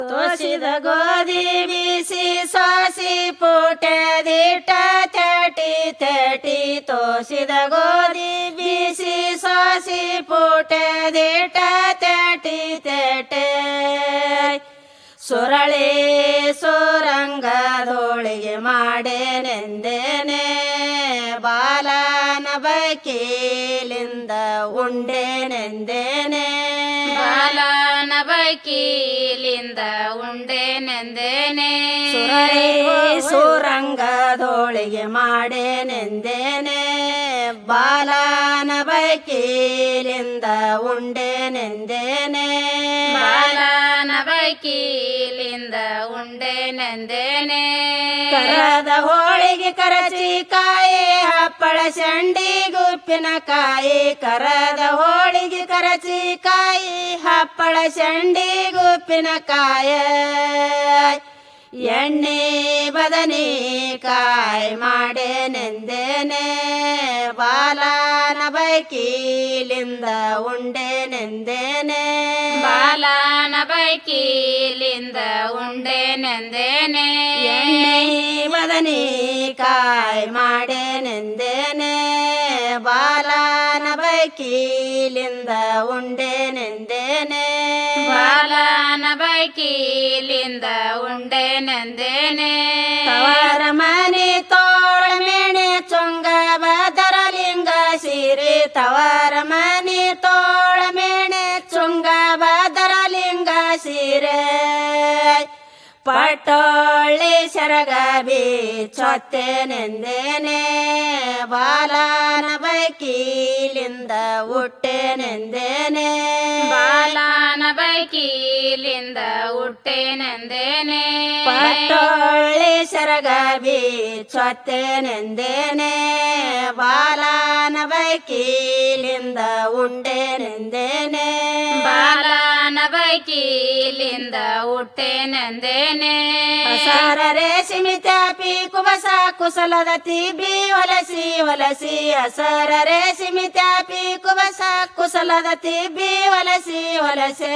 ತೋಸಿದ ಗೋಧಿ ಬೀಸಿ ಸೋಸಿ ಪುಟದಿಟ ತಟಿ ತಟಿ ತೋಸಿದ ಗೋಧಿ ಬೀಸಿ ಸೋಸಿ ಪುಟದಿಟ ತಟಿ ತಟೆ ಸುರಳಿ ಸುರಂಗದೊಳಗೆ ಮಾಡೇನೆಂದೇನೆ ಬಾಲನ ಬಕೀಲಿಂದ ಉಂಡೇನೆಂದೇನೆ ಬಾಲನ ಬೈಕೀಲಿಂದ ಉಂಡೆನೆಂದೇನೆ ಸುರಳಿ ಸುರಂಗದೊಳಗೆ ಮಾಡೇನೆಂದೇನೆ ಬಾಲನ ಬಕೀಲಿಂದ ಉಂಡೇನೆಂದೇನೆ ಬಾಲನ ಬೈಕೀಲಿಂದ ಉಂಡೆನೆಂದೇನೆ ಕರದ ಹೋಳಿಗೆ ಕರಚಿ ಕಾಯಿ ಹಪ್ಪಳ ಶಂಡಿ ಗುಪ್ಪಿನ ಕಾಯಿ ಕರದ ಹೋಳಿಗೆ ಕರಚಿ ಕಾಯಿ ಹಪ್ಪಳ ಶಂಡಿ ಗುಪ್ಪಿನ ಕಾಯ ಎಣ್ಣೆ ಬದನಿ ಕಾಯಿ ಮಾಡೇನೆಂದೇನೆ ಬಾಲನ ಬೈಕೀಲಿಂದ ಉಂಡೇನೆಂದೇನೆ ಬಾಲನ ಬೈಕೀಲಿಂದ ಉಂಡೆನೆಂದೇನೆ ಎಣ್ಣೆ ಬದನಿ ಕಾಯಿ ಮಾಡೇನೆಂದೇನೆ ಬಾಲನ ಬೈಕೀಲಿಂದ ಉಂಡೇನೆಂದೇನೆ ಬಾಲನ ಬೈಕೀಲಿಂದ ಉಂಡೆನೆಂದೇನೆ ತವರ ಮನೆ ತೋಳ ಮೇಣೆ ಚೊಂಗ ಬದರಲಿಂಗ ಸೀರೆ ತವರ ಮನೆ ತೋಳ ಮೇಣೆ ಚೊಂಗ ಬದರಲಿಂಗ ಸೀರೆ ಪಟೋಳಿ ಸರಗ ಬೀಚೊತ್ತೇನೆಂದೇನೆ ಬಾಲನ ಬೈಕೀಲಿಂದ ಹುಟ್ಟೆನೆಂದೇನೆ ಬಾಲನ ಬೈಕೀಲಿಂದ ಹುಟ್ಟೆನೆಂದೇನೆ ಪಟ್ಟೊಳ್ಳಿ ಸರಗ ಬೀಚೊತ್ತೇನೆಂದೇನೆ ಬಾಲನ ಬೈಕೀಲಿಂದ ಉಂಡೇನೆಂದೇನೆ ಬಾಲನ ಬೈಕೀಲಿಂದ ಹುಟ್ಟೆನೆಂದೇನೆ ಹಸರ ರೇಷ್ಮಿ ತ್ಯಾಪಿ ಕುಬಸ ಕುಸಲದ ತಿಬಿ ಹೊಲಸಿ ಹೊಲಸಿ ಹಸರ ರೇಷ್ಮಿ ತ್ಯಾಪಿ ಕುಬಸ ಕುಸಲದ ತಿಬಿ ಹೊಲಸಿ ಹೊಲಸೆ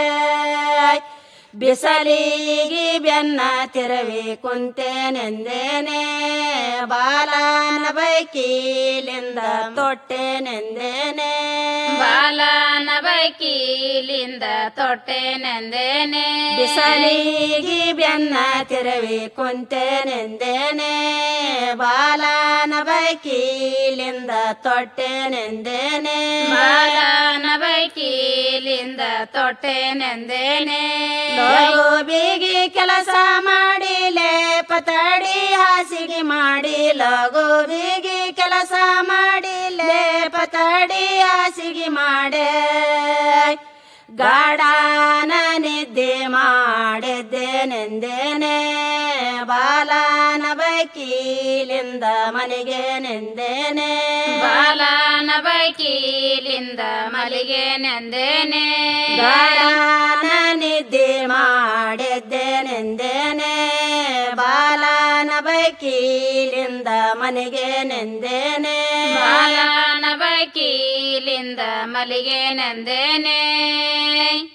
ಬಿಸಲಿಗಿ ಬೆನ್ನ ತಿರವಿ ಕುಂತೇನೆಂದೇನೆ ಬಾಲನ ಬೈಕೀಲಿಂದ ತೊಟ್ಟೆನೆಂದೇನೆ ಬಾಲನ ಬೈಕೀಲಿಂದ ತೊಟ್ಟೆನೆಂದೇನೆ ಬಿಸಲಿಗಿ ಬೆನ್ನ ತಿರವಿ ಕುಂತೇನೆಂದೇನೆ ಬಾಲನ ಬೈಕೀಲಿಂದ ತೊಟ್ಟೆನೆಂದೇನೆ ಬಾಲನ ಬೈಕೀಲಿಂದ ತೊಟ್ಟೆನೆಂದೇನೆ ಲಗು ಬೀಗಿ ಕೆಲಸ ಮಾಡಿ ಲೇಪ ತಡಿ ಹಾಸಿಗೆ ಮಾಡಿ ಲಗು ಬೀಗಿ ಕೆಲಸ ಮಾಡಿ ಲೇಪ ತಡಿ ಹಾಸಿಗೆ ಮಾಡೆ ಗಾಢಾನ ನಿದ್ದೆ ಮಾಡಿದ್ದೇನೆಂದೇನೆ ಬಾಲನ ಬೈಕೀಲಿಂದ ಮನೆಗೆ ನೆಂದೇನೆ ಬಾಲನ ಬೈಕೀಲಿಂದ ಮಲಿಗೆನೆಂದೇನೆ ಗಾಢಾನ ನಿದ್ದೆ ಮಾಡಿದ್ದೇನೆಂದೇನೆ ಬಾಲನ ಬೈಕೀಲಿಂದ ಮನೆಗೆ ನೆಂದೇನೆ ಬಾಲನ ಬೈಕೀಲಿಂದ ಮಲಿಗೆನೆಂದೇನೆ